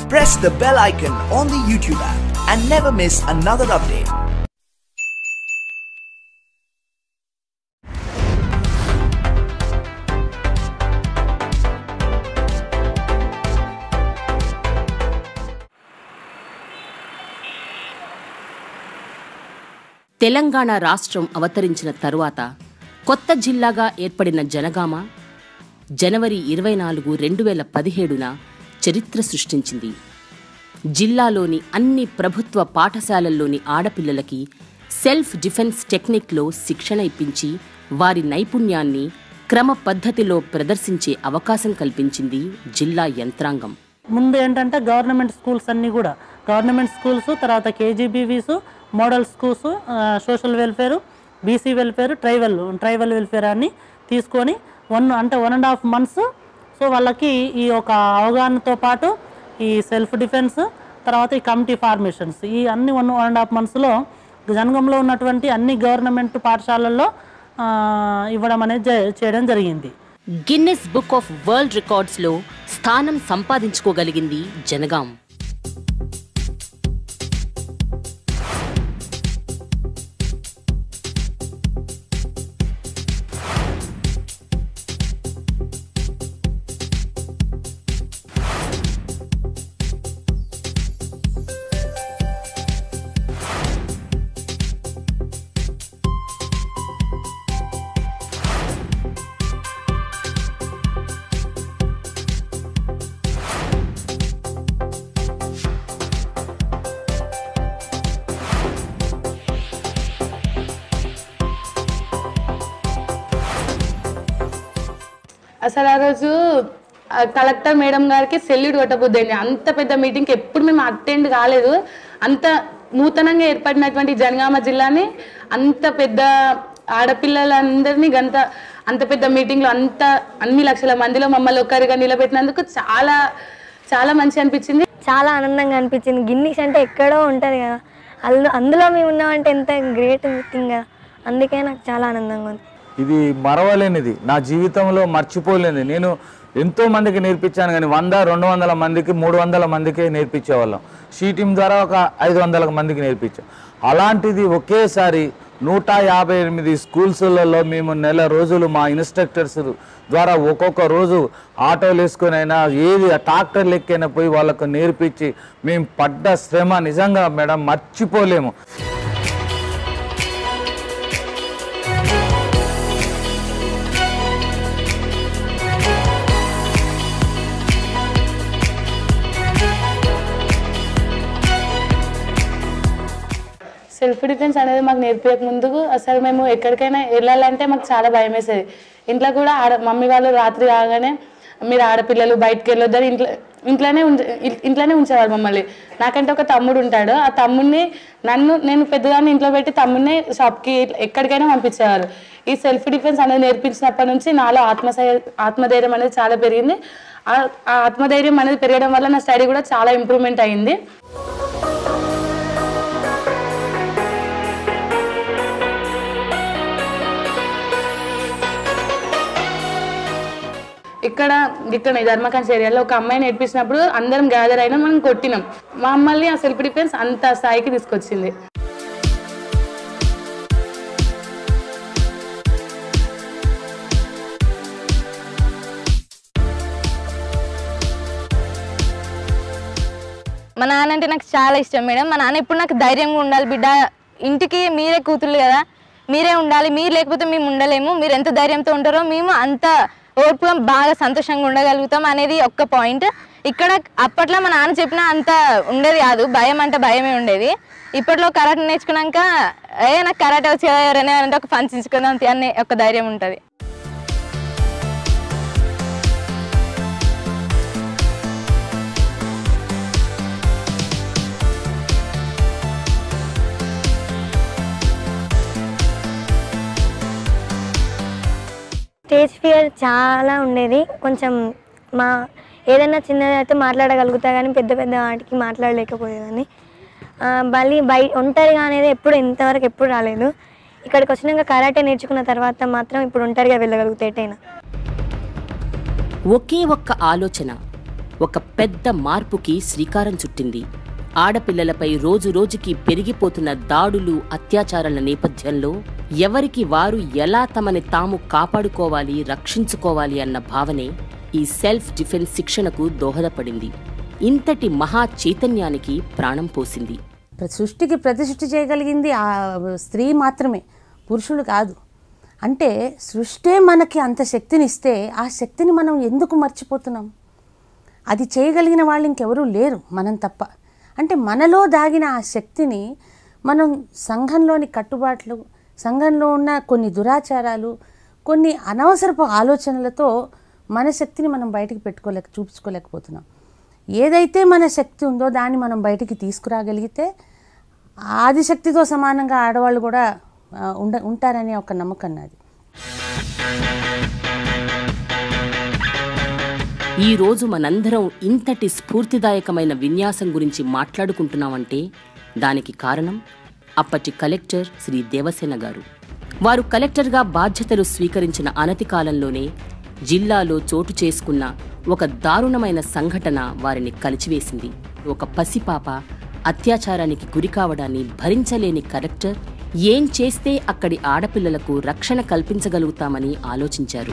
press the bell icon on the YouTube app and never miss another update. Telangana రాష్ట్రం అవతరించిన తరువాత కొత్త జిల్లాగా ఏర్పడిన జనగామ జనవరి ఇరవై నాలుగు రెండు వేల పదిహేడున చరిత్ర సృష్టించింది జిల్లాలోని అన్ని ప్రభుత్వ పాఠశాలల్లోని ఆడపిల్లలకి సెల్ఫ్ డిఫెన్స్ టెక్నిక్లో శిక్షణ ఇప్పించి వారి నైపుణ్యాన్ని క్రమ పద్ధతిలో ప్రదర్శించే అవకాశం కల్పించింది జిల్లా యంత్రాంగం ముందు ఏంటంటే గవర్నమెంట్ స్కూల్స్ అన్నీ కూడా గవర్నమెంట్ స్కూల్స్ తర్వాత KGBVs model schools social welfare BC welfare tribal tribal welfare అని తీసుకొని వన్ అంటే one and half months so వాళ్ళకి ఈ యొక్క అవగాహనతో పాటు ఈ సెల్ఫ్ డిఫెన్స్ తర్వాత ఈ కమిటీ ఫార్మేషన్స్ ఈ అన్ని వన్ వన్ అండ్ హాఫ్ మంత్స్లో జనగంలో ఉన్నటువంటి అన్ని గవర్నమెంట్ పాఠశాలల్లో ఆ, ఇవ్వడం అనేది జ- చేయడం జరిగింది గిన్నెస్ బుక్ ఆఫ్ వరల్డ్ రికార్డ్స్లో స్థానం సంపాదించుకోగలిగింది జనగాం అసలు ఆ రోజు ఆ కలెక్టర్ మేడం గారికి సెల్యూట్ కొట్టబుద్దండి అంత పెద్ద మీటింగ్కి ఎప్పుడు మేము అటెండ్ కాలేదు అంత నూతనంగా ఏర్పడినటువంటి జనగామ జిల్లాని అంత పెద్ద ఆడపిల్లలందరినీ గంత అంత పెద్ద మీటింగ్లో అంత అన్ని లక్షల మందిలో మమ్మల్ని ఒక్కరిగా నిలబెట్టినందుకు చాలా చాలా మంచి అనిపించింది చాలా ఆనందంగా అనిపించింది గిన్నీస్ అంటే ఎక్కడో ఉంటుంది కదా అందులో అందులో మేము ఉన్నామంటే ఎంత గ్రేట్ థింగ్ కదా అందుకే నాకు చాలా ఆనందంగా ఉంది ఇది మరవలేనిది నా జీవితంలో మర్చిపోలేనిది నేను ఎంతో మందికి నేర్పించాను కానీ వంద రెండు వందల మందికి మూడు వందల మందికి నేర్పించేవాళ్ళం షీ టీమ్ ద్వారా ఒక ఐదు వందల మందికి నేర్పించాం అలాంటిది ఒకేసారి నూట యాభై ఎనిమిది స్కూల్స్లలో మేము నెల రోజులు మా ఇన్స్ట్రక్టర్స్ ద్వారా ఒక్కొక్క రోజు ఆటోలు వేసుకొని అయినా ఏది ట్రాక్టర్ లెక్కైనా పోయి వాళ్ళకు నేర్పించి మేము పడ్డ శ్రమ నిజంగా మేడం మర్చిపోలేము సెల్ఫ్ డిఫెన్స్ అనేది మాకు నేర్పించక ముందుకు అసలు మేము ఎక్కడికైనా వెళ్ళాలంటే మాకు చాలా భయం వేసేది ఇంట్లో కూడా ఆడ మమ్మీ వాళ్ళు రాత్రి కాగానే మీరు ఆడపిల్లలు బయటకు వెళ్ళొద్దని ఇంట్లో ఇంట్లోనే ఉంచ ఇం- ఇంట్లోనే ఉంచేవారు మమ్మల్ని నాకంటే ఒక తమ్ముడు ఉంటాడు ఆ తమ్ముడిని నన్ను నేను పెద్దదాన్ని ఇంట్లో పెట్టి తమ్ముడిని షాప్కి ఎక్కడికైనా పంపించేవారు ఈ సెల్ఫ్ డిఫెన్స్ అనేది నేర్పించినప్పటి నుంచి నాలో ఆత్మసై ఆత్మధైర్యం అనేది చాలా పెరిగింది ఆ- ఆ ఆత్మధైర్యం అనేది పెరగడం వల్ల నా స్టడీ కూడా చాలా ఇంప్రూవ్మెంట్ అయింది ఇక్కడ ఇక్కడ ఈ ధర్మకాంక్ష ఏరియాలో ఒక అమ్మాయిని నేర్పించినప్పుడు అందరం గ్యాదర్ అయినా మనం కొట్టినాం మమ్మల్ని ఆ సెల్ఫ్ డిఫెన్స్ అంత స్థాయికి తీసుకొచ్చింది మా నాన్న అంటే నాకు చాలా ఇష్టం మేడం మా నాన్న ఎప్పుడు నాకు ధైర్యంగా ఉండాలి బిడ్డ ఇంటికి మీరే కూతుర్లు కదా మీరే ఉండాలి మీరు లేకపోతే మేము ఉండలేము మీరు ఎంత ధైర్యంతో ఉంటారో మేము అంత ఓర్పుగా బాగా సంతోషంగా ఉండగలుగుతాం అనేది ఒక్క పాయింట్ ఇక్కడ అప్పట్లో మా నాన్న చెప్పిన అంత ఉండేది కాదు భయం అంటే భయమే ఉండేది ఇప్పట్లో కరాటే నేర్చుకున్నాక ఏ నాకు కరాటే వచ్చి కదా ఎవరైనా అంటే ఒక పంచుకుందాం అనే ఒక ధైర్యం ఉంటుంది స్టేజ్ ఫియర్ చాలా ఉండేది కొంచెం మా ఏదైనా చిన్నది అయితే మాట్లాడగలుగుతా కానీ పెద్ద పెద్ద వాటికి మాట్లాడలేకపోయేదాన్ని ఆ, మళ్ళీ బయ ఒంటరిగా అనేది ఎప్పుడు ఇంతవరకు ఎప్పుడు రాలేదు ఇక్కడికి వచ్చినాక కరాటే నేర్చుకున్న తర్వాత మాత్రం ఇప్పుడు ఒంటరిగా వెళ్ళగలుగుతా ఎటైనా ఒకే ఒక్క ఆలోచన ఒక పెద్ద మార్పుకి శ్రీకారం చుట్టింది ఆడపిల్లలపై రోజు రోజుకి పెరిగిపోతున్న దాడులు అత్యాచారాల నేపథ్యంలో ఎవరికి వారు ఎలా తమని తాము కాపాడుకోవాలి రక్షించుకోవాలి అన్న భావనే ఈ సెల్ఫ్ డిఫెన్స్ శిక్షణకు దోహదపడింది ఇంతటి మహా చైతన్యానికి ప్రాణం పోసింది ప్ర- సృష్టికి ప్రతిసృష్టి చేయగలిగింది ఆ స్త్రీ మాత్రమే పురుషుడు కాదు అంటే సృష్టే మనకి అంత శక్తిని ఇస్తే ఆ శక్తిని మనం ఎందుకు మర్చిపోతున్నాం అది చేయగలిగిన వాళ్ళు ఇంకెవరూ లేరు మనం తప్ప అంటే మనలో దాగిన ఆ శక్తిని మనం సంఘంలోని కట్టుబాట్లు సంఘంలో ఉన్న కొన్ని దురాచారాలు కొన్ని అనవసరపు ఆలోచనలతో మన శక్తిని మనం బయటికి పెట్టుకోలేక చూపించుకోలేకపోతున్నాం ఏదైతే మన శక్తి ఉందో దాన్ని మనం బయటికి తీసుకురాగలిగితే ఆదిశక్తితో సమానంగా ఆడవాళ్ళు కూడా ఆ, ఉండ ఉంటారనే ఒక నమ్మకం నాది ఈ రోజు మనందరం ఇంతటి స్ఫూర్తిదాయకమైన విన్యాసం గురించి మాట్లాడుకుంటున్నామంటే దానికి కారణం అప్పటి కలెక్టర్ శ్రీ దేవసేన గారు వారు కలెక్టర్గా బాధ్యతలు స్వీకరించిన అనతి కాలంలోనే జిల్లాలో చోటు చేసుకున్న ఒక దారుణమైన సంఘటన వారిని కలిచివేసింది ఒక పసిపాప అత్యాచారానికి గురి కావడాన్ని భరించలేని కలెక్టర్ ఏం చేస్తే అక్కడి ఆడపిల్లలకు రక్షణ కల్పించగలుగుతామని ఆలోచించారు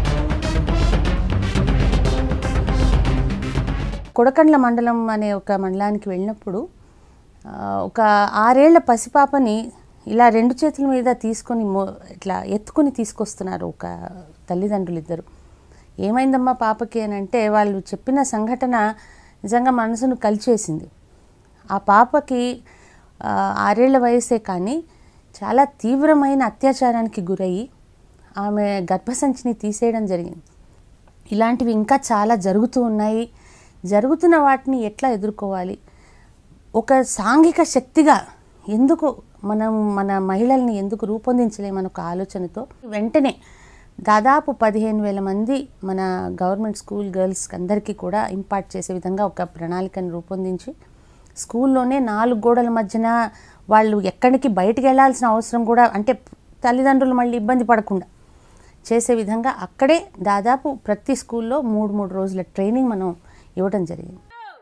కొడకండ్ల మండలం అనే ఒక మండలానికి వెళ్ళినప్పుడు ఆ, ఒక ఆరేళ్ల పసిపాపని ఇలా రెండు చేతుల మీద తీసుకొని మో- ఇట్లా ఎత్తుకొని తీసుకొస్తున్నారు ఒక తల్లిదండ్రులు ఇద్దరు ఏమైందమ్మా పాపకి అని అంటే వాళ్ళు చెప్పిన సంఘటన నిజంగా మనసును కలిచేసింది ఆ పాపకి ఆ, ఆరేళ్ల వయసే కానీ చాలా తీవ్రమైన అత్యాచారానికి గురయ్యి ఆమె గర్భసంచిని తీసేయడం జరిగింది ఇలాంటివి ఇంకా చాలా జరుగుతూ ఉన్నాయి జరుగుతున్న వాటిని ఎట్లా ఎదుర్కోవాలి ఒక సాంఘిక శక్తిగా ఎందుకు మనం మన మహిళల్ని ఎందుకు రూపొందించలేమని ఒక ఆలోచనతో వెంటనే దాదాపు పదిహేను వేల మంది మన గవర్నమెంట్ స్కూల్ గర్ల్స్ అందరికీ కూడా ఇంపార్ట్ చేసే విధంగా ఒక ప్రణాళికను రూపొందించి స్కూల్లోనే నాలుగు గోడల మధ్యన వాళ్ళు ఎక్కడికి బయటికి వెళ్ళాల్సిన అవసరం కూడా అంటే తల్లిదండ్రులు మళ్ళీ ఇబ్బంది పడకుండా చేసే విధంగా అక్కడే దాదాపు ప్రతి స్కూల్లో మూడు మూడు రోజుల ట్రైనింగ్ మనం ఇవ్వడం జరిగింది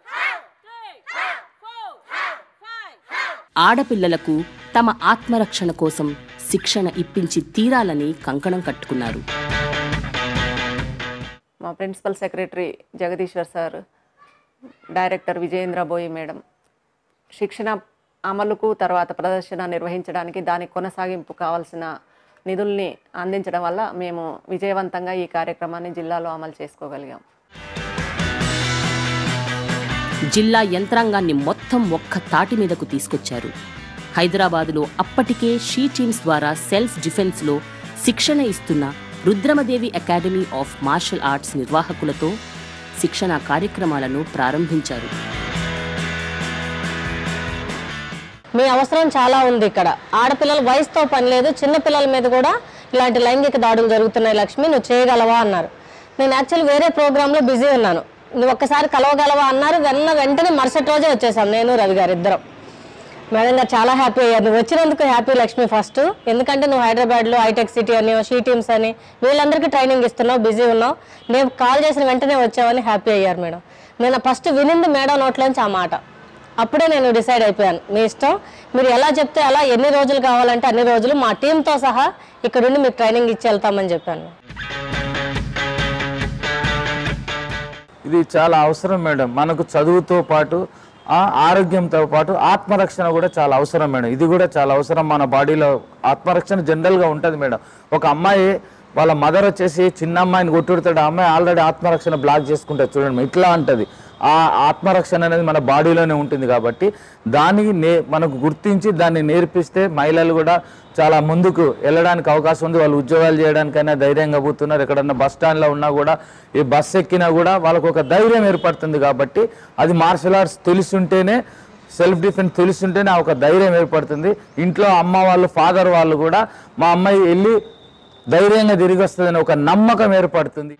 ఆడపిల్లలకు తమ ఆత్మరక్షణ కోసం శిక్షణ ఇప్పించి తీరాలని కంకణం కట్టుకున్నారు మా principal secretary Jagadeeshwar sir director Vijayendra Boyi madam శిక్షణ అమలుకు తర్వాత ప్రదర్శన నిర్వహించడానికి దానికి కొనసాగింపు కావాల్సిన నిధుల్ని అందించడం వల్ల మేము విజయవంతంగా ఈ కార్యక్రమాన్ని జిల్లాలో అమలు చేసుకోగలిగాం జిల్లా యంత్రాంగాన్ని మొత్తం ఒక్క తాటి మీదకు తీసుకొచ్చారు హైదరాబాదులో అప్పటికే షీ టీమ్స్ ద్వారా సెల్ఫ్ డిఫెన్స్లో శిక్షణ ఇస్తున్న Rudramadevi academy of martial arts నిర్వాహకులతో శిక్షణ కార్యక్రమాలను ప్రారంభించారు మీ అవసరం చాలా ఉంది ఇక్కడ ఆడపిల్లల వయసుతో పని లేదు చిన్న పిల్లల మీద కూడా ఇలాంటి లైంగిక దాడులు జరుగుతున్నాయి లక్ష్మి నువ్వు చేయగలవా అన్నారు నేను యాక్చువల్లీ వేరే ప్రోగ్రాంలో బిజీ ఉన్నాను నువ్వు ఒక్కసారి కలవగలవా అన్నారు వెన్న వెంటనే మరుసటి రోజే వచ్చేసాం నేను రవి గారు ఇద్దరం మేడం గారు చాలా హ్యాపీ అయ్యారు నువ్వు వచ్చినందుకు హ్యాపీ లక్ష్మి ఫస్ట్ ఎందుకంటే నువ్వు హైదరాబాద్లో హైటెక్ సిటీ అని షీ టీమ్స్ అని వీళ్ళందరికీ ట్రైనింగ్ ఇస్తున్నావు బిజీ ఉన్నావు నేను కాల్ చేసిన వెంటనే వచ్చావని హ్యాపీ అయ్యారు మేడం నేను ఫస్ట్ వినింది మేడం నోట్లోంచి ఆ మాట అప్పుడే నేను డిసైడ్ అయిపోయాను మీ ఇష్టం మీరు ఎలా చెప్తే అలా ఎన్ని రోజులు కావాలంటే అన్ని రోజులు మా టీంతో సహా ఇక్కడుండి మీకు ట్రైనింగ్ ఇచ్చి వెళ్తామని చెప్పాను ఇది చాలా అవసరం మేడం మనకు చదువుతో పాటు ఆ ఆరోగ్యంతో పాటు ఆత్మరక్షణ కూడా చాలా అవసరం మేడం ఇది కూడా చాలా అవసరం మన బాడీలో ఆత్మరక్షణ జనరల్గా ఉంటుంది మేడం ఒక అమ్మాయి వాళ్ళ మదర్ వచ్చేసి చిన్న అమ్మాయిని కొట్టుడుతాడు ఆ అమ్మాయి ఆల్రెడీ ఆత్మరక్షణ బ్లాక్ చేసుకుంటుంది చూడండి మేడం. ఇట్లా అంటది ఆ ఆత్మరక్షణ అనేది మన బాడీలోనే ఉంటుంది కాబట్టి దానికి నే మనకు గుర్తించి దాన్ని నేర్పిస్తే మహిళలు కూడా చాలా ముందుకు వెళ్ళడానికి అవకాశం ఉంది వాళ్ళు ఉద్యోగాలు చేయడానికైనా ధైర్యంగా పోతున్నారు ఎక్కడన్నా బస్ స్టాండ్లో ఉన్నా కూడా ఈ బస్ ఎక్కినా కూడా వాళ్ళకు ఒక ధైర్యం ఏర్పడుతుంది కాబట్టి అది మార్షల్ ఆర్ట్స్ తెలిసుంటేనే సెల్ఫ్ డిఫెన్స్ తెలిసుంటేనే ఆ ఒక ధైర్యం ఏర్పడుతుంది ఇంట్లో అమ్మ వాళ్ళు ఫాదర్ వాళ్ళు కూడా మా అమ్మాయి వెళ్ళి ధైర్యంగా తిరిగి వస్తుందని ఒక నమ్మకం ఏర్పడుతుంది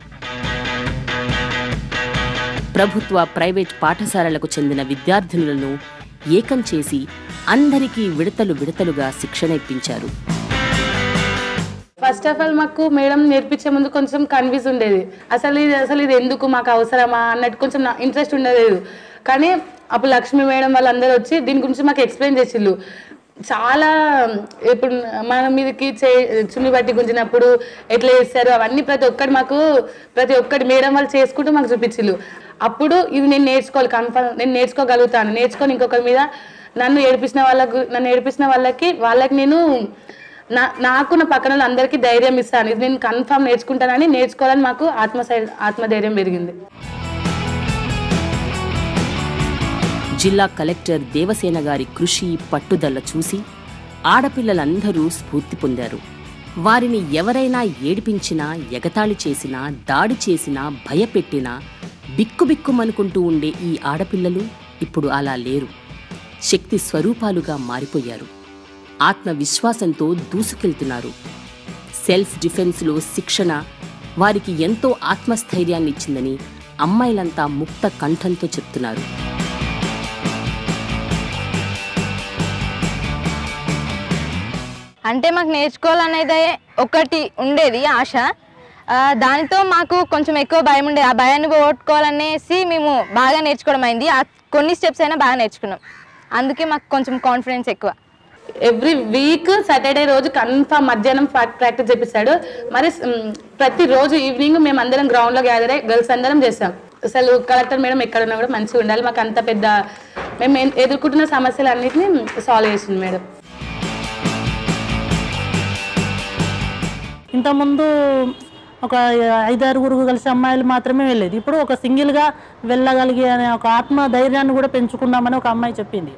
ప్రభుత్వ ప్రైవేట్ పాఠశాలలకు చెందిన విద్యార్థినులను ఏకం చేసి అందరికీ విడతలు విడతలుగా శిక్షణ ఇప్పించారు ఫస్ట్ ఆఫ్ ఆల్ మాకు మేడం నేర్పించే ముందు కొంచెం కన్ఫ్యూజ్ ఉండేది అసలు ఇది అసలు ఇది ఎందుకు మాకు అవసరమా అన్నట్టు కొంచెం ఇంట్రెస్ట్ ఉండలేదు కానీ అప్పుడు లక్ష్మి మేడం వాళ్ళందరూ వచ్చి దీని గురించి మాకు ఎక్స్ప్లెయిన్ చేసిళ్ళు చాలా ఇప్పుడు మన మీదకి చే చున్ని బట్టి గుంజినప్పుడు ఎట్లా చేస్తారు అవన్నీ ప్రతి ఒక్కటి మాకు ప్రతి ఒక్కటి మేడం వాళ్ళు చేసుకుంటూ మాకు చూపించిళ్ళు అప్పుడు ఇది నేను నేర్చుకోవాలి కన్ఫర్మ్ నేను నేర్చుకోగలుగుతాను నేర్చుకొని ఇంకొకరి మీద నన్ను ఏడిపించిన వాళ్ళకు నన్ను ఏడిపించిన వాళ్ళకి వాళ్ళకి నేను నా నాకు నా పక్కన వాళ్ళు అందరికీ ధైర్యం ఇస్తాను ఇది నేను కన్ఫర్మ్ నేర్చుకుంటానని నేర్చుకోవాలని మాకు ఆత్మశై ఆత్మధైర్యం పెరిగింది జిల్లా కలెక్టర్ దేవసేన గారి కృషి పట్టుదల చూసి ఆడపిల్లలందరూ స్ఫూర్తి పొందారు వారిని ఎవరైనా ఏడిపించినా ఎగతాళి చేసినా దాడి చేసినా భయపెట్టినా బిక్కుబిక్కుమనుకుంటూ ఉండే ఈ ఆడపిల్లలు ఇప్పుడు అలా లేరు శక్తి స్వరూపాలుగా మారిపోయారు ఆత్మవిశ్వాసంతో దూసుకెళ్తున్నారు సెల్ఫ్ డిఫెన్స్లో శిక్షణ వారికి ఎంతో ఆత్మస్థైర్యాన్ని ఇచ్చిందని అమ్మాయిలంతా ముక్త కంఠంతో చెప్తున్నారు అంటే మాకు నేర్చుకోవాలనేది ఒకటి ఉండేది ఆశ ఆ, దానితో మాకు కొంచెం ఎక్కువ భయం ఉండేది ఆ భయాన్ని పోగొట్టుకోవాలనేసి మేము బాగా నేర్చుకోవడం అయింది ఆ కొన్ని స్టెప్స్ అయినా బాగా నేర్చుకున్నాం అందుకే మాకు కొంచెం కాన్ఫిడెన్స్ ఎక్కువ ఎవ్రీ వీక్ సాటర్డే రోజు కన్ఫర్మ్ మధ్యాహ్నం ప్రాక్టీస్ చేపిస్తాడు మరి మ్, ప్రతి రోజు ఈవినింగ్ మేము అందరం గ్రౌండ్ లో గ్యాదర్ అయ్యి గర్ల్స్ అందరం చేస్తాం అసలు కలెక్టర్ మేడం ఎక్కడున్నా కూడా మంచిగా ఉండాలి మాకు అంత పెద్ద మేము ఎ- ఎదుర్కొంటున్న సమస్యలు అన్నింటినీ సాల్వ్ చేసింది మేడం ఇంతకుముందు ఒక ఐదారుగురు కలిసి అమ్మాయిలు మాత్రమే వెళ్ళేది ఇప్పుడు ఒక సింగిల్గా వెళ్ళగలిగే అనే ఒక ఆత్మ ధైర్యాన్ని కూడా పెంచుకున్నామని ఒక అమ్మాయి చెప్పింది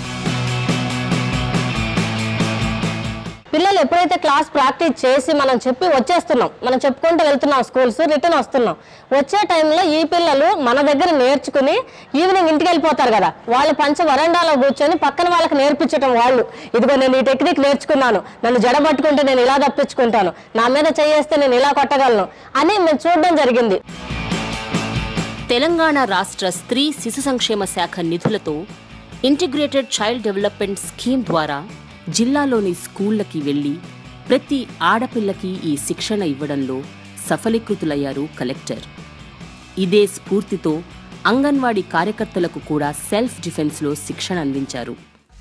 పిల్లలు ఎప్పుడైతే క్లాస్ ప్రాక్టీస్ చేసి మనం చెప్పి వచ్చేస్తున్నాం మనం చెప్పుకుంటూ వెళ్తున్నాం స్కూల్స్ రిటర్న్ వస్తున్నాం వచ్చే టైంలో ఈ పిల్లలు మన దగ్గర నేర్చుకుని ఈవినింగ్ ఇంటికి వెళ్ళిపోతారు కదా వాళ్ళు పంచ వరండాలో కూర్చొని పక్కన వాళ్ళకి నేర్పించటం వాళ్ళు ఇదిగో నేను ఈ టెక్నిక్ నేర్చుకున్నాను నన్ను జడబట్టుకుంటే నేను ఇలా తప్పించుకుంటాను నా మీద చేయేస్తే నేను ఇలా కొట్టగలను అని మేము చూడడం జరిగింది తెలంగాణ రాష్ట్ర స్త్రీ శిశు సంక్షేమ శాఖ నిధులతో ఇంటిగ్రేటెడ్ చైల్డ్ డెవలప్మెంట్ స్కీమ్ ద్వారా జిల్లాలోని స్కూళ్లకి వెళ్లి ప్రతి ఆడపిల్లకి ఈ శిక్షణ ఇవ్వడంలో సఫలీకృతులయ్యారు కలెక్టర్ ఇదే స్ఫూర్తితో అంగన్వాడీ కార్యకర్తలకు కూడా సెల్ఫ్ డిఫెన్స్లో శిక్షణ అందించారు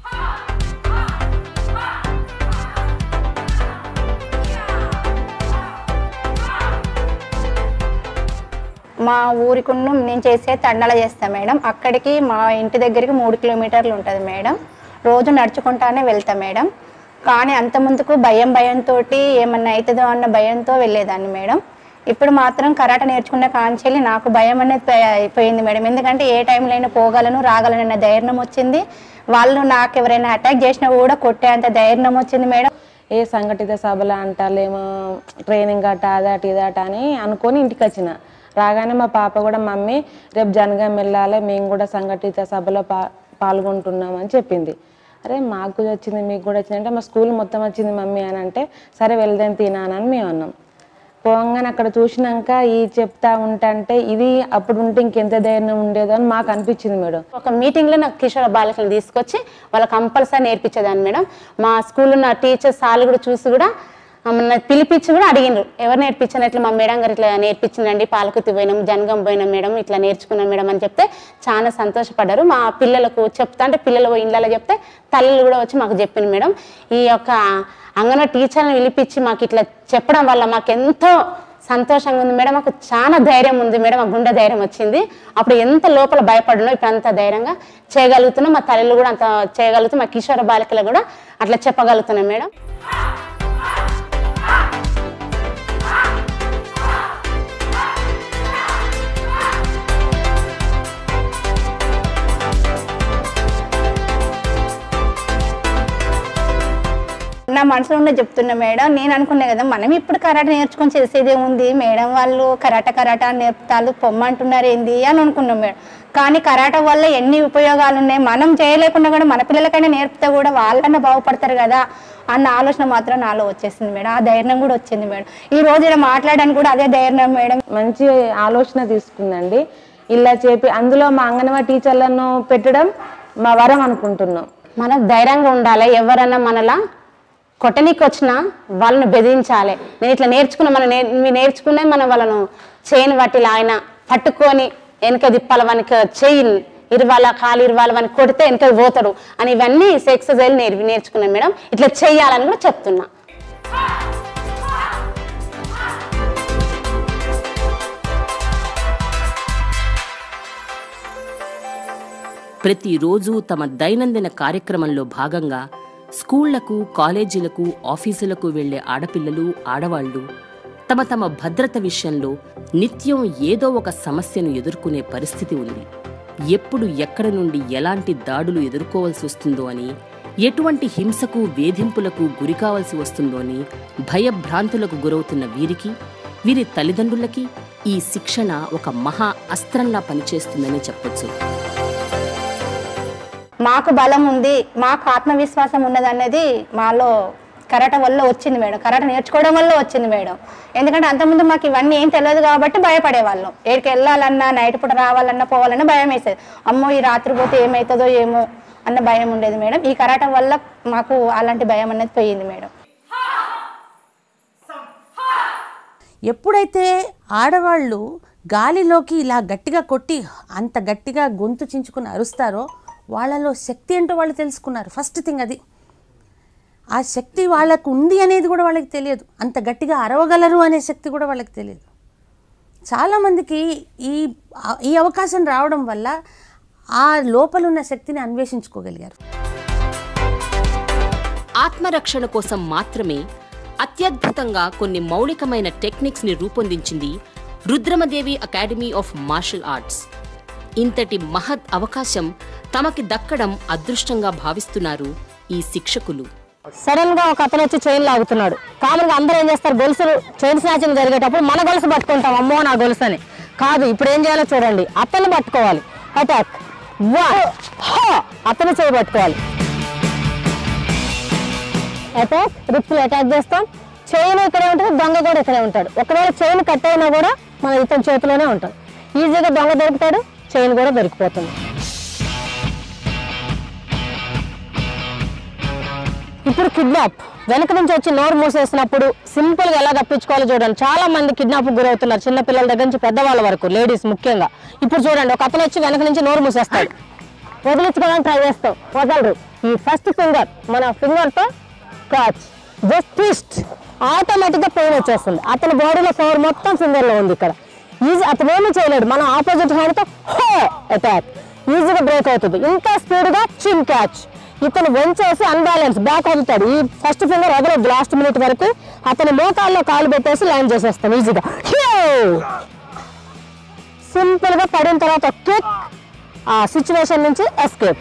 మా ఊరికున్న నేను చేసే తండల చేస్తాను మేడం అక్కడికి మా ఇంటి దగ్గరికి మూడు కిలోమీటర్లు ఉంటుంది మేడం రోజు నడుచుకుంటానే వెళ్తా మేడం కానీ అంత ముందుకు భయం భయంతో ఏమన్నా అవుతుందో అన్న భయంతో వెళ్ళేదాన్ని మేడం ఇప్పుడు మాత్రం కరాట నేర్చుకున్న కాంచెల్లి నాకు భయం అనేది పోయి- పోయింది మేడం ఎందుకంటే ఏ టైంలో అయినా పోగలను రాగలను అన్న ధైర్యం వచ్చింది వాళ్ళు నాకు ఎవరైనా అటాక్ చేసినా కూడా కొట్టేంత ధైర్యం వచ్చింది మేడం ఏ సంఘటిత సభలు అంటాలేమో ట్రైనింగ్ అట అదట ఇదట అని అనుకొని ఇంటికి వచ్చిన రాగానే మా పాప కూడా మమ్మీ రేపు జనగాం వెళ్ళాలి మేము కూడా సంఘటిత సభలో పా పాల్గొంటున్నాం అని చెప్పింది అరే మాకు కూడా వచ్చింది మీకు కూడా వచ్చింది అంటే మా స్కూల్ మొత్తం వచ్చింది మమ్మీ అని అంటే సరే వెళ్దాం తినానని మేము అన్నాం పోగానే అక్కడ చూసినాక ఈ చెప్తా ఉంటే ఇది అప్పుడు ఉంటే ఇంకెంత ధైర్యం ఉండేదో అని మాకు అనిపించింది మేడం ఒక మీటింగ్లో నాకు కిషోర బాలికలు తీసుకొచ్చి వాళ్ళకి కంపల్సరీ నేర్పించేదాన్ని మేడం మా స్కూల్లో నా టీచర్స్ వాళ్ళు కూడా చూసి కూడా మమ్మల్ని పిలిపించి కూడా అడిగినారు ఎవరు నేర్పించినట్లు మా మేడం గారు ఇట్లా నేర్పించిందండి పాలకుతి పోయినాం జనగం పోయినాం మేడం ఇట్లా నేర్చుకున్నాం మేడం అని చెప్తే చాలా సంతోషపడ్డారు మా పిల్లలకు చెప్తా అంటే పిల్లలు ఇళ్ళలో చెప్తే తల్లులు కూడా వచ్చి మాకు చెప్పింది మేడం ఈ యొక్క అంగన్వాడీ టీచర్ని పిలిపించి మాకు ఇట్లా చెప్పడం వల్ల మాకు ఎంతో సంతోషంగా ఉంది మేడం మాకు చాలా ధైర్యం ఉంది మేడం మా గుండె ధైర్యం వచ్చింది అప్పుడు ఎంత లోపల భయపడినో ఇప్పుడు అంత ధైర్యంగా చేయగలుగుతున్నాం మా తల్లులు కూడా అంత చేయగలుగుతాం మా కిషోర బాలికలు కూడా అట్లా చెప్పగలుగుతున్నాం మేడం నా మనసులో ఉన్న చెప్తున్నా మేడం నేను అనుకున్నా కదా మనం ఇప్పుడు కరాట నేర్చుకొని చేసేదే ఉంది మేడం వాళ్ళు కరాట కరాట నేర్పుతారు పొమ్మంటున్నారు ఏంది అని అనుకున్నాం మేడం కానీ కరాట వల్ల ఎన్ని ఉపయోగాలు ఉన్నాయి మనం చేయలేకుండా కూడా మన పిల్లలకైనా నేర్పితే కూడా వాళ్ళన్నా బాగుపడతారు కదా అన్న ఆలోచన మాత్రం నాలో వచ్చేసింది మేడం ఆ ధైర్యం కూడా వచ్చింది మేడం ఈ రోజు ఇలా మాట్లాడడానికి కూడా అదే ధైర్యం మేడం మంచి ఆలోచన తీసుకుందండి ఇలా చెప్పి అందులో మా అంగన్వాడీ టీచర్లను పెట్టడం మా వరం అనుకుంటున్నాం మనం ధైర్యంగా ఉండాలి ఎవరన్నా మనలా కొట్టనీకి వచ్చినా వాళ్ళని బెదిరించాలి నేను ఇట్లా నేర్చుకున్న మనం నే మీరు నేర్చుకునే మనం వాళ్ళను చేయని బట్టి ఆయన పట్టుకొని వెనక దిప్పాల వానికి చెయ్యి ఇరవాల కాలు ఇరవాల వానికి కొడితే వెనక పోతాడు అని ఇవన్నీ ఎక్సర్సైజ్ నేర్పి నేర్చుకున్నాను మేడం ఇట్లా చెయ్యాలని కూడా చెప్తున్నా ప్రతిరోజు తమ దైనందిన కార్యక్రమంలో భాగంగా స్కూళ్లకు కాలేజీలకు ఆఫీసులకు వెళ్లే ఆడపిల్లలు ఆడవాళ్లు తమ తమ భద్రత విషయంలో నిత్యం ఏదో ఒక సమస్యను ఎదుర్కొనే పరిస్థితి ఉంది ఎప్పుడు ఎక్కడ నుండి ఎలాంటి దాడులు ఎదుర్కోవాల్సి వస్తుందో అని ఎటువంటి హింసకు వేధింపులకు గురికావాల్సి వస్తుందో అని భయభ్రాంతులకు గురవుతున్న వీరికి వీరి తల్లిదండ్రులకి ఈ శిక్షణ ఒక మహా అస్త్రంలా పనిచేస్తుందని చెప్పొచ్చు మాకు బలం ఉంది మాకు ఆత్మవిశ్వాసం ఉన్నది అనేది మాలో కరాట వల్ల వచ్చింది మేడం కరాట నేర్చుకోవడం వల్ల వచ్చింది మేడం ఎందుకంటే అంతకుముందు మాకు ఇవన్నీ ఏం తెలియదు కాబట్టి భయపడేవాళ్ళం ఏడికి వెళ్ళాలన్నా నైట్ పూట రావాలన్నా పోవాలన్నా భయం వేసేది అమ్మో ఈ రాత్రి పోతే ఏమవుతుందో ఏమో అన్న భయం ఉండేది మేడం ఈ కరాట వల్ల మాకు అలాంటి భయం అనేది పోయింది మేడం ఎప్పుడైతే ఆడవాళ్ళు గాలిలోకి ఇలా గట్టిగా కొట్టి అంత గట్టిగా గొంతు చించుకుని అరుస్తారో వాళ్ళలో శక్తి ఏంటో వాళ్ళు తెలుసుకున్నారు ఫస్ట్ థింగ్ అది ఆ శక్తి వాళ్ళకు ఉంది అనేది కూడా వాళ్ళకి తెలియదు అంత గట్టిగా అరవగలరు అనే శక్తి కూడా వాళ్ళకి తెలియదు చాలామందికి ఈ ఈ అవకాశం రావడం వల్ల ఆ లోపల ఉన్న శక్తిని అన్వేషించుకోగలిగారు ఆత్మరక్షణ కోసం మాత్రమే అత్యద్భుతంగా కొన్ని మౌలికమైన టెక్నిక్స్ ని రూపొందించింది Rudramadevi academy of martial arts ఇంతటి మహత్ అవకాశం తమకి దక్కడం అదృష్టంగా భావిస్తున్నారు ఈ శిక్షకులు సడన్ గా ఒక అతను వచ్చి చైన్ లాగుతున్నాడు కామన్ గా అందరూ ఏం చేస్తారు గొలుసులు చైన్ స్నాచింగ్ జరిగేటప్పుడు మన గొలుసు పట్టుకుంటాం అమ్మో నా గొలుసు అని కాదు ఇప్పుడు ఏం చేయాలో చూడండి అతను పట్టుకోవాలి అటాక్ అతను చేయి పట్టుకోవాలి అటాక్ రిప్పులు అటాక్ చేస్తాం చైన్ ఇక్కడే ఉంటుంది దొంగ కూడా ఇక్కడే ఉంటాడు ఒకవేళ చైన్ కట్ అయినా కూడా మన ఇతని చేతిలోనే ఉంటాం ఈజీగా దొంగ దొరుకుతాడు చైన్ కూడా దొరికిపోతుంది ఇప్పుడు కిడ్నాప్ వెనక నుంచి వచ్చి నోరు మూసేసినప్పుడు సింపుల్ గా ఎలా తప్పించుకోవాలో చూడండి చాలా మంది కిడ్నాప్ గురవుతున్నారు చిన్న పిల్లల దగ్గర నుంచి పెద్దవాళ్ళ వరకు లేడీస్ ముఖ్యంగా ఇప్పుడు చూడండి ఒక అతను వచ్చి వెనక నుంచి నోరు మూసేస్తాడు వదిలించుకోవడానికి ట్రై చేస్తాం వదలరు ఈ ఫస్ట్ ఫింగర్ మన ఫింగర్ తో క్యాచ్ జస్ట్ ట్విస్ట్ ఆటోమేటిక్ గా పెయిన్ వచ్చేస్తుంది అతని బాడీలో పవర్ మొత్తం ఫింగర్ లో ఉంది ఇక్కడ ఈజీ అతను ఏమి చేయలేడు మనం ఆపోజిట్ హ్యాండ్ తో హో అటాక్ ఈజీగా బ్రేక్ అవుతుంది ఇంకా స్పీడ్ గా చిన్ క్యాచ్ ఇతను వంచేసి అన్బ్యాలెన్స్ బ్యాక్ అవుతాడు ఈ ఫస్ట్ ఫింగర్ వదలొద్దు లాస్ట్ మినిట్ వరకు అతని మోకాల్లో కాలు పెట్టేసి ల్యాండ్ చేసేస్తాను ఈజీగా సింపుల్ గా పడిన తర్వాత కిక్ ఆ సిచ్యువేషన్ నుంచి ఎస్కేప్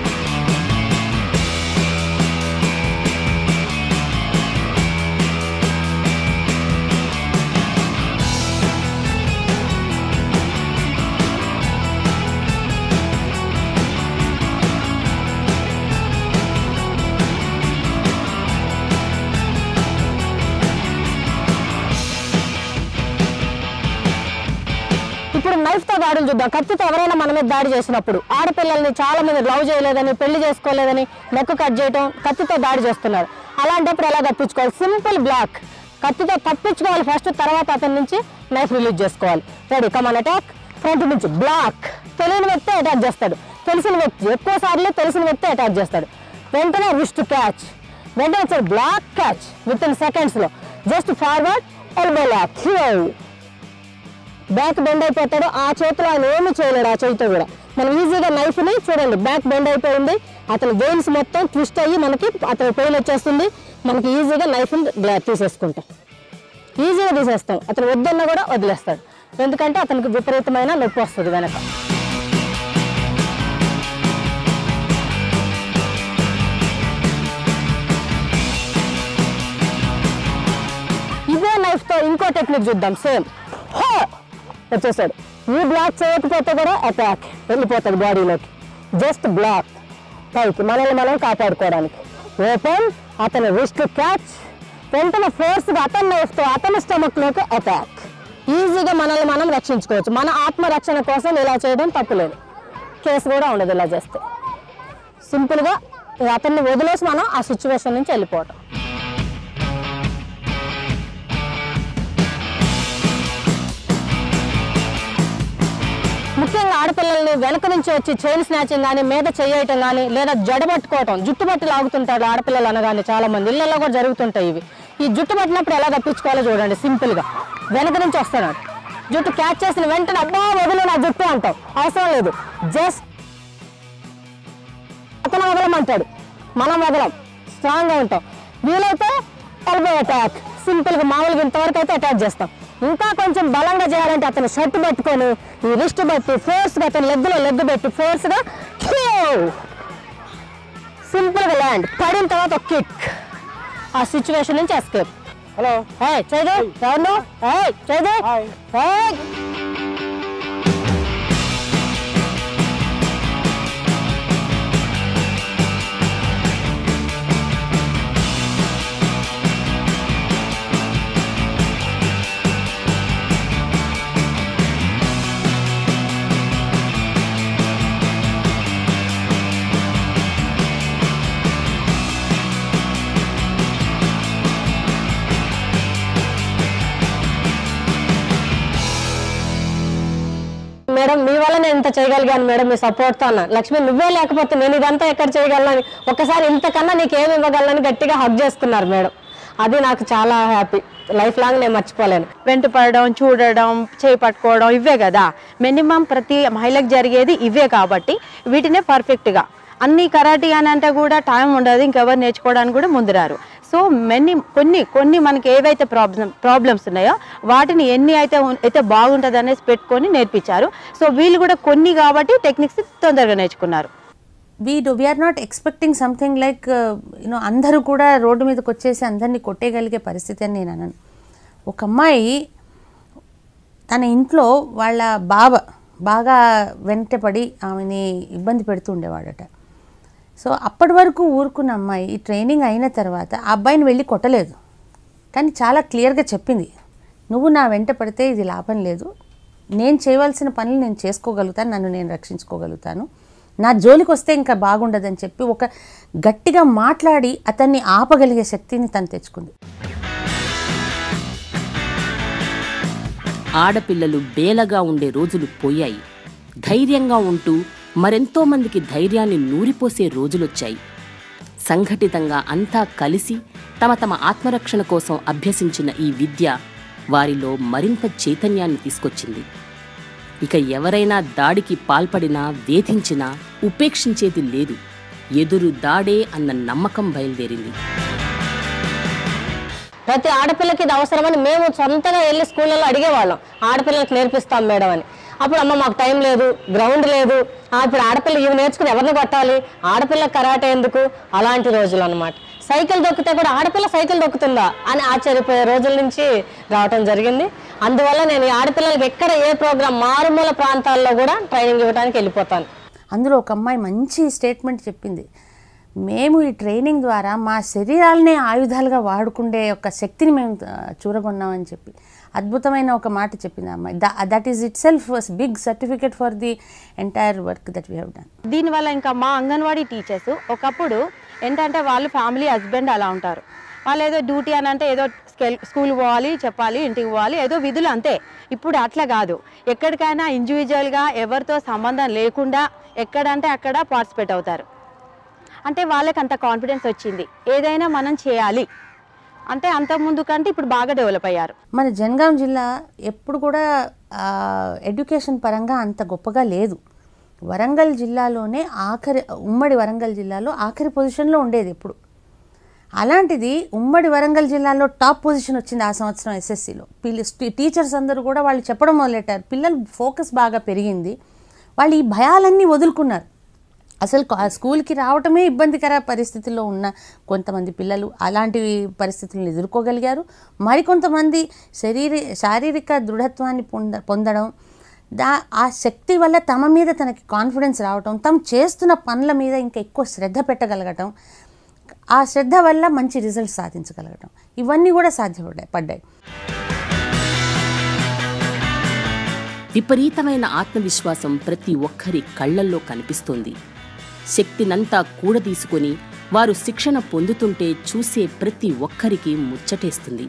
ఇప్పుడు నైఫ్ తో దాడులు చూద్దాం కత్తితో ఎవరైనా మన మీద దాడి చేసినప్పుడు ఆడపిల్లల్ని చాలా మంది లవ్ చేయలేదని పెళ్లి చేసుకోలేదని నెక్కు కట్ చేయడం కత్తితో దాడి చేస్తున్నారు అలాంటప్పుడు ఎలా తప్పించుకోవాలి సింపుల్ బ్లాక్ కత్తితో తప్పించుకోవాలి ఫస్ట్ తర్వాత అతని నుంచి నైఫ్ రిలీజ్ చేసుకోవాలి రెడీ కమాన్ అటాక్ ఫ్రంట్ నుంచి బ్లాక్ తెలియని వ్యక్తి అటాక్ చేస్తాడు తెలిసిన వ్యక్తి ఎక్కువ సార్లు తెలిసిన వ్యక్తి అటాక్ చేస్తాడు వెంటనే రిస్ట్ క్యాచ్ వెంటనే వచ్చాడు block catch with in seconds లో just forward elbow lock back bend అయిపోతాడు ఆ చేతిలో ఆయన ఏమి చేయలేడు ఆ చేతితో కూడా మనం ఈజీగా నైఫ్ ని చూడండి బ్యాక్ బెండ్ అయిపోయింది అతని వెయిన్స్ మొత్తం ట్విస్ట్ అయ్యి మనకి అతని పెయిన్ వచ్చేస్తుంది మనకి ఈజీగా నైఫ్ తీసేసుకుంటాం ఈజీగా తీసేస్తాం అతను వద్దన్నా కూడా వదిలేస్తాడు ఎందుకంటే అతనికి విపరీతమైన నొప్పి వస్తుంది వెనక ఇదే నైఫ్ తో ఇంకో టెక్నిక్ చూద్దాం సేమ్ హో వచ్చేసాడు ఈ బ్లాక్ చేయకపోతే కూడా అటాక్ వెళ్ళిపోతుంది బాడీలోకి జస్ట్ బ్లాక్ పైకి మనల్ని మనం కాపాడుకోవడానికి ఓపెన్ అతని రిస్ట్ క్యాచ్ వెంటనే ఫోర్స్గా అతని నైఫ్తో అతని స్టమక్లోకి అటాక్ ఈజీగా మనల్ని మనం రక్షించుకోవచ్చు మన ఆత్మరక్షణ కోసం ఇలా చేయడం తప్పులేదు కేసు కూడా ఉండదు ఇలా చేస్తే సింపుల్గా అతన్ని వదిలేసి మనం ఆ సిచ్యువేషన్ నుంచి వెళ్ళిపోవటం ముఖ్యంగా ఆడపిల్లల్ని వెనక నుంచి వచ్చి చైన్ స్నాచింగ్ కానీ మీద చేయటం కానీ లేదా జడ పట్టుకోవటం జుట్టు పట్టి లాగుతుంటారు ఆడపిల్లలు అనగానే చాలా మంది ఇళ్లలో కూడా జరుగుతుంటాయి ఇవి ఈ జుట్టు పట్టినప్పుడు ఎలా తప్పించుకోవాలో చూడండి సింపుల్ గా వెనక నుంచి వస్తున్నాడు జుట్టు క్యాచ్ చేసిన వెంటనే అబ్బా వదిలే నా జుట్టు అంటాం అవసరం లేదు జస్ట్ అతను వదలమంటాడు మనం వదలం స్ట్రాంగ్ గా ఉంటాం వీలైతే ఎల్బో అటాక్ సింపుల్ గా మామూలుగా ఇంతవరకు అయితే అటాక్ చేస్తాం ఇంకా కొంచెం బలంగా చేయాలంటే అతను షర్ట్ పట్టుకొని ఈ రిస్ట్ బట్టి ఫోర్స్ గా అతను లెగ్ లో లెగ్ పెట్టి ఫోర్స్ గా సింపుల్ గా ల్యాండ్ పడిన తర్వాత ఒక కిక్ ఆ సిచ్యువేషన్ నుంచి ఎస్కేప్ హలో హే చైదు ఎవరు హే చైదు హే మేడం మీ వల్ల నేను ఇంత చేయగలిగాను మేడం మీ సపోర్ట్తో అన్న లక్ష్మి నువ్వే లేకపోతే నేను ఇదంతా ఎక్కడ చేయగలను ఒక్కసారి ఇంతకన్నా నీకు ఏమి ఇవ్వగలను గట్టిగా హక్ చేసుకున్నారు మేడం అది నాకు చాలా హ్యాపీ లైఫ్ లాంగ్ నేను మర్చిపోలేను వెంట పడడం చూడడం చేయి పట్టుకోవడం ఇవే కదా మినిమం ప్రతి మహిళకు జరిగేది ఇవే కాబట్టి వీటినే పర్ఫెక్ట్గా అన్ని కరాటీ అని అంటే కూడా టైం ఉండదు ఇంకెవరు నేర్చుకోవడానికి కూడా ముందు రారు సో మెన్ని కొన్ని కొన్ని మనకి ఏవైతే ప్రాబ్లమ్ ప్రాబ్లమ్స్ ఉన్నాయో వాటిని ఎన్ని అయితే ఉన్- అయితే బాగుంటుంది అనేసి పెట్టుకొని నేర్పించారు సో వీళ్ళు కూడా కొన్ని కాబట్టి టెక్నిక్స్ తొందరగా నేర్చుకున్నారు we do we're not expecting something like you know అందరూ కూడా రోడ్డు మీదకి వచ్చేసి అందరినీ కొట్టేయగలిగే పరిస్థితి అని నేను అనను ఒక అమ్మాయి తన ఇంట్లో వాళ్ళ బావ బాగా వెంటపడి ఆమెని ఇబ్బంది పెడుతూ ఉండేవాడట సో అప్పటి వరకు ఊరుకున్న అమ్మాయి ఈ ట్రైనింగ్ అయిన తర్వాత ఆ అబ్బాయిని వెళ్ళి కొట్టలేదు కానీ చాలా క్లియర్గా చెప్పింది నువ్వు నా వెంట పడితే ఇది లాభం లేదు నేను చేయవలసిన పనులు నేను చేసుకోగలుగుతాను నన్ను నేను రక్షించుకోగలుగుతాను నా జోలికి వస్తే ఇంకా బాగుండదని చెప్పి ఒక గట్టిగా మాట్లాడి అతన్ని ఆపగలిగే శక్తిని తను తెచ్చుకుంది ఆడపిల్లలు బేలగా ఉండే రోజులు పోయాయి ధైర్యంగా ఉంటూ మరెంతో మందికి ధైర్యాన్ని నూరిపోసే రోజులొచ్చాయి సంఘటితంగా అంతా కలిసి తమ తమ ఆత్మరక్షణ కోసం అభ్యసించిన ఈ విద్య వారిలో మరింత చైతన్యాన్ని తీసుకొచ్చింది ఇక ఎవరైనా దాడికి పాల్పడినా వేధించినా ఉపేక్షించేది లేదు ఎదురు దాడే అన్న నమ్మకం బయలుదేరింది ప్రతి ఆడపిల్లకి ఇది అవసరమని మేము సొంతంగా వెళ్ళి స్కూళ్ళలో అడిగేవాళ్ళం ఆడపిల్లలకు నేర్పిస్తాం మేడం అని అప్పుడు అమ్మ మాకు టైం లేదు గ్రౌండ్ లేదు ఆ, ఇప్పుడు ఆడపిల్ల ఇవి నేర్చుకుని ఎవరిని కొట్టాలి ఆడపిల్ల కరాటే ఎందుకు అలాంటి రోజులు అన్నమాట సైకిల్ దొక్కితే కూడా ఆడపిల్ల సైకిల్ దొక్కుతుందా అని ఆశ్చర్యపోయే రోజుల నుంచి రావటం జరిగింది అందువల్ల నేను ఈ ఆడపిల్లలకి ఎక్కడ ఏ ప్రోగ్రాం మారుమూల ప్రాంతాల్లో కూడా ట్రైనింగ్ ఇవ్వడానికి వెళ్ళిపోతాను అందులో ఒక అమ్మాయి మంచి స్టేట్మెంట్ చెప్పింది మేము ఈ ట్రైనింగ్ ద్వారా మా శరీరాలనే ఆయుధాలుగా వాడుకుండే ఒక శక్తిని మేము ఆ, చూరగొన్నామని చెప్పి అద్భుతమైన ఒక మాట చెప్పింది ఆ అమ్మాయి that is itself big certificate for the entire work that we have done దీనివల్ల ఇంకా మా అంగన్వాడీ టీచర్స్ ఒకప్పుడు ఏంటంటే వాళ్ళు ఫ్యామిలీ హస్బెండ్ అలా ఉంటారు వాళ్ళు ఏదో డ్యూటీ అని అంటే ఏదో స్కెల్- స్కూల్ పోవాలి చెప్పాలి ఇంటికి పోవాలి ఏదో విధులు అంతే ఇప్పుడు అట్లా కాదు ఎక్కడికైనా ఇండివిజువల్గా ఎవరితో సంబంధం లేకుండా ఎక్కడంటే అక్కడ పార్టిసిపేట్ అవుతారు అంటే వాళ్ళకి అంత కాన్ఫిడెన్స్ వచ్చింది ఏదైనా మనం చేయాలి అంటే అంతకుముందు కంటే ఇప్పుడు బాగా డెవలప్ అయ్యారు మన జనగాం జిల్లా ఎప్పుడు కూడా ఆ, ఎడ్యుకేషన్ పరంగా అంత గొప్పగా లేదు వరంగల్ జిల్లాలోనే ఆఖరి ఉమ్మడి వరంగల్ జిల్లాలో ఆఖరి పొజిషన్లో ఉండేది ఎప్పుడు అలాంటిది ఉమ్మడి వరంగల్ జిల్లాలో టాప్ పొజిషన్ వచ్చింది ఆ సంవత్సరం ఎస్ఎస్సిలో పిల్ల టీచర్స్ అందరూ కూడా వాళ్ళు చెప్పడం మొదలెట్టారు పిల్లలు ఫోకస్ బాగా పెరిగింది వాళ్ళు ఈ భయాలన్నీ వదులుకున్నారు అసలు కా- స్కూల్కి రావటమే ఇబ్బందికర పరిస్థితుల్లో ఉన్న కొంతమంది పిల్లలు అలాంటి పరిస్థితులను ఎదుర్కోగలిగారు మరికొంతమంది శరీర శారీరక దృఢత్వాన్ని పొంద పొందడం దా ఆ శక్తి వల్ల తమ మీద తనకి కాన్ఫిడెన్స్ రావటం తాము చేస్తున్న పనుల మీద ఇంకా ఎక్కువ శ్రద్ధ పెట్టగలగటం ఆ శ్రద్ధ వల్ల మంచి రిజల్ట్స్ సాధించగలగటం ఇవన్నీ కూడా సాధ్యపడ్డాయి పడ్డాయి విపరీతమైన ఆత్మవిశ్వాసం ప్రతి ఒక్కరి కళ్ళల్లో కనిపిస్తోంది శక్తినంతా కూడదీసుకొని వారు శిక్షణ పొందుతుంటే చూసే ప్రతి ఒక్కరికి ముచ్చటేస్తుంది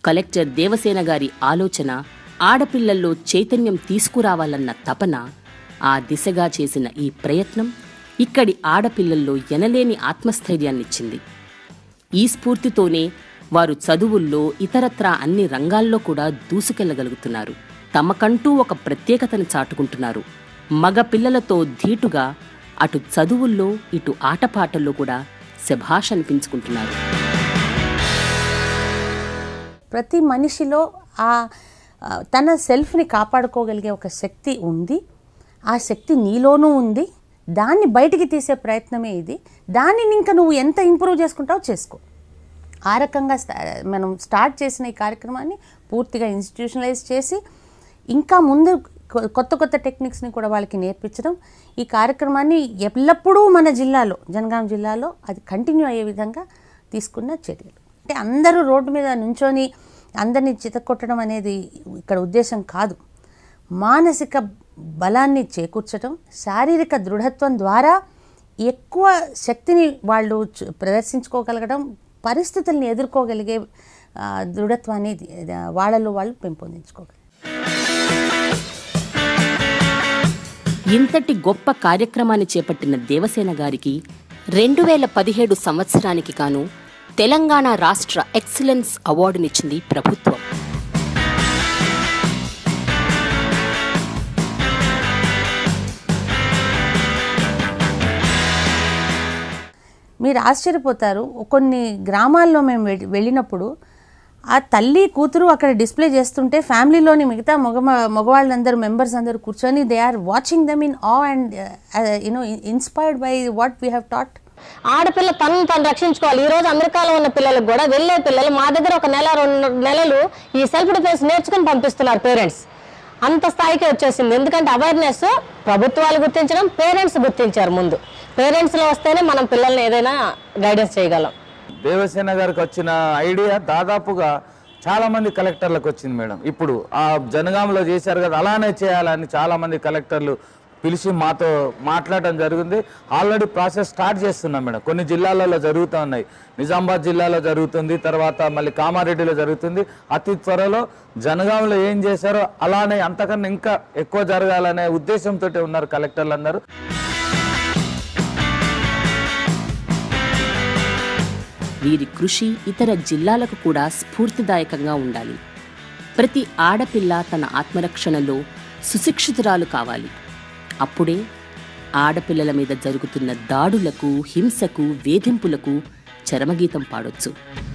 కలెక్టర్ దేవసేన గారి ఆలోచన ఆడపిల్లల్లో చైతన్యం తీసుకురావాలన్న తపన ఆ దిశగా చేసిన ఈ ప్రయత్నం ఇక్కడి ఆడపిల్లల్లో ఎనలేని ఆత్మస్థైర్యాన్నిచ్చింది ఈ స్ఫూర్తితోనే వారు చదువుల్లో ఇతరత్రా అన్ని రంగాల్లో కూడా దూసుకెళ్లగలుగుతున్నారు తమకంటూ ఒక ప్రత్యేకతను చాటుకుంటున్నారు మగ పిల్లలతో ధీటుగా అటు చదువుల్లో ఇటు ఆటపాటల్లో కూడా శభాష్ అనిపించుకుంటున్నారు ప్రతి మనిషిలో ఆ ఆ, తన సెల్ఫ్ని కాపాడుకోగలిగే ఒక శక్తి ఉంది ఆ శక్తి నీలోనూ ఉంది దాన్ని బయటికి తీసే ప్రయత్నమే ఇది దానిని ఇంకా నువ్వు ఎంత ఇంప్రూవ్ చేసుకుంటావో చేసుకో ఆ రకంగా స్టా- మనం స్టార్ట్ చేసిన ఈ కార్యక్రమాన్ని పూర్తిగా ఇన్స్టిట్యూషనలైజ్ చేసి ఇంకా ముందు కొ- కొత్త కొత్త టెక్నిక్స్ని కూడా వాళ్ళకి నేర్పించడం ఈ కార్యక్రమాన్ని ఎల్లప్పుడూ మన జిల్లాలో జనగాం జిల్లాలో అది కంటిన్యూ అయ్యే విధంగా తీసుకున్న చర్యలు అంటే అందరూ రోడ్డు మీద నుంచొని అందరినీ చితకొట్టడం అనేది ఇక్కడ ఉద్దేశం కాదు మానసిక బలాన్ని చేకూర్చడం శారీరక దృఢత్వం ద్వారా ఎక్కువ శక్తిని వాళ్ళు చు- ప్రదర్శించుకోగలగడం పరిస్థితుల్ని ఎదుర్కోగలిగే ఆ, దృఢత్వాన్ని ఆ, వాళ్ళలో వాళ్ళు పెంపొందించుకోగలరు ఇంతటి గొప్ప కార్యక్రమాన్ని చేపట్టిన దేవసేన గారికి రెండు వేల పదిహేడు సంవత్సరానికి గాను తెలంగాణ రాష్ట్ర ఎక్సలెన్స్ అవార్డునిచ్చింది ప్రభుత్వం మీరు ఆశ్చర్యపోతారు కొన్ని గ్రామాల్లో మేము వె- వెళ్ళినప్పుడు ఆ తల్లి కూతురు అక్కడ డిస్ప్లే చేస్తుంటే ఫ్యామిలీలోని మిగతా మగ మగవాళ్ళందరూ మెంబర్స్ అందరూ కూర్చొని they are watching them in ah and you know inspired by what we have taught ఆడపిల్ల తనను తను రక్షించుకోవాలి ఈ రోజు అమెరికాలో ఉన్న పిల్లలకు కూడా వెళ్ళే పిల్లలు మా దగ్గర ఒక నెల రెండు నెలలు ఈ సెల్ఫ్ డిఫెన్స్ నేర్చుకుని పంపిస్తున్నారు పేరెంట్స్ అంత స్థాయికి వచ్చేసింది ఎందుకంటే అవేర్నెస్ ప్రభుత్వాలు గుర్తించడం పేరెంట్స్ గుర్తించారు ముందు పేరెంట్స్లో వస్తేనే మనం పిల్లల్ని ఏదైనా గైడెన్స్ చేయగలం దేవసేన గారికి వచ్చిన ఐడియా దాదాపుగా చాలా మంది కలెక్టర్లకు వచ్చింది మేడం ఇప్పుడు ఆ జనగాంలో చేశారు కదా అలానే చేయాలని చాలా మంది కలెక్టర్లు పిలిచి మాతో మాట్లాడడం జరిగింది ఆల్రెడీ ప్రాసెస్ స్టార్ట్ చేస్తున్నాం మేడం కొన్ని జిల్లాలలో జరుగుతూ ఉన్నాయి నిజామాబాద్ జిల్లాలో జరుగుతుంది తర్వాత మళ్ళీ కామారెడ్డిలో జరుగుతుంది అతి త్వరలో జనగాంలో ఏం చేశారో అలానే అంతకన్నా ఇంకా ఎక్కువ జరగాలనే ఉద్దేశంతో ఉన్నారు కలెక్టర్లు అందరూ వీరి కృషి ఇతర జిల్లాలకు కూడా స్ఫూర్తిదాయకంగా ఉండాలి ప్రతి ఆడపిల్ల తన ఆత్మరక్షణలో సుశిక్షితురాలు కావాలి అప్పుడే ఆడపిల్లల మీద జరుగుతున్న దాడులకు హింసకు వేధింపులకు చరమగీతం పాడొచ్చు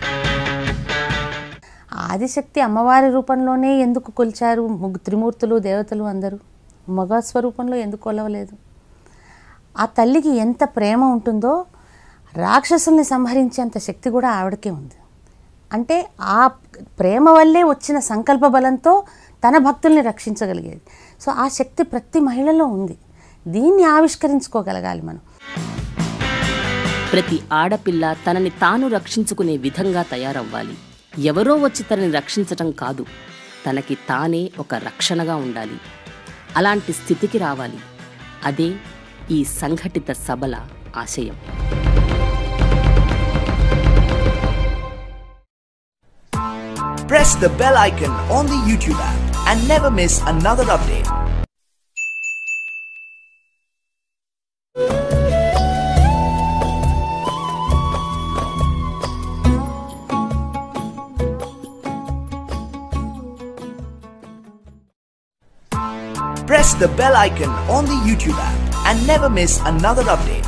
ఆదిశక్తి అమ్మవారి రూపంలోనే ఎందుకు కొలిచారు ముగ్గు త్రిమూర్తులు దేవతలు అందరూ మగ స్వరూపంలో ఎందుకు కొలవలేదు ఆ తల్లికి ఎంత ప్రేమ ఉంటుందో రాక్షసుల్ని సంహరించేంత శక్తి కూడా ఆవిడకే ఉంది అంటే ఆ ప్రేమ వల్లే వచ్చిన సంకల్ప బలంతో తన భక్తుల్ని రక్షించగలిగేది సో ఆ శక్తి ప్రతి మహిళలో ఉంది దీన్ని ఆవిష్కరించుకోగలగాలి మనం ప్రతి ఆడపిల్ల తనని తాను రక్షించుకునే విధంగా తయారవ్వాలి ఎవరో వచ్చి తనని రక్షించటం కాదు తనకి తానే ఒక రక్షణగా ఉండాలి అలాంటి స్థితికి రావాలి అదే ఈ సంఘటిత సబల ఆశయం Press the bell icon on the YouTube app and never miss another update. Press the bell icon on the YouTube app and never miss another update.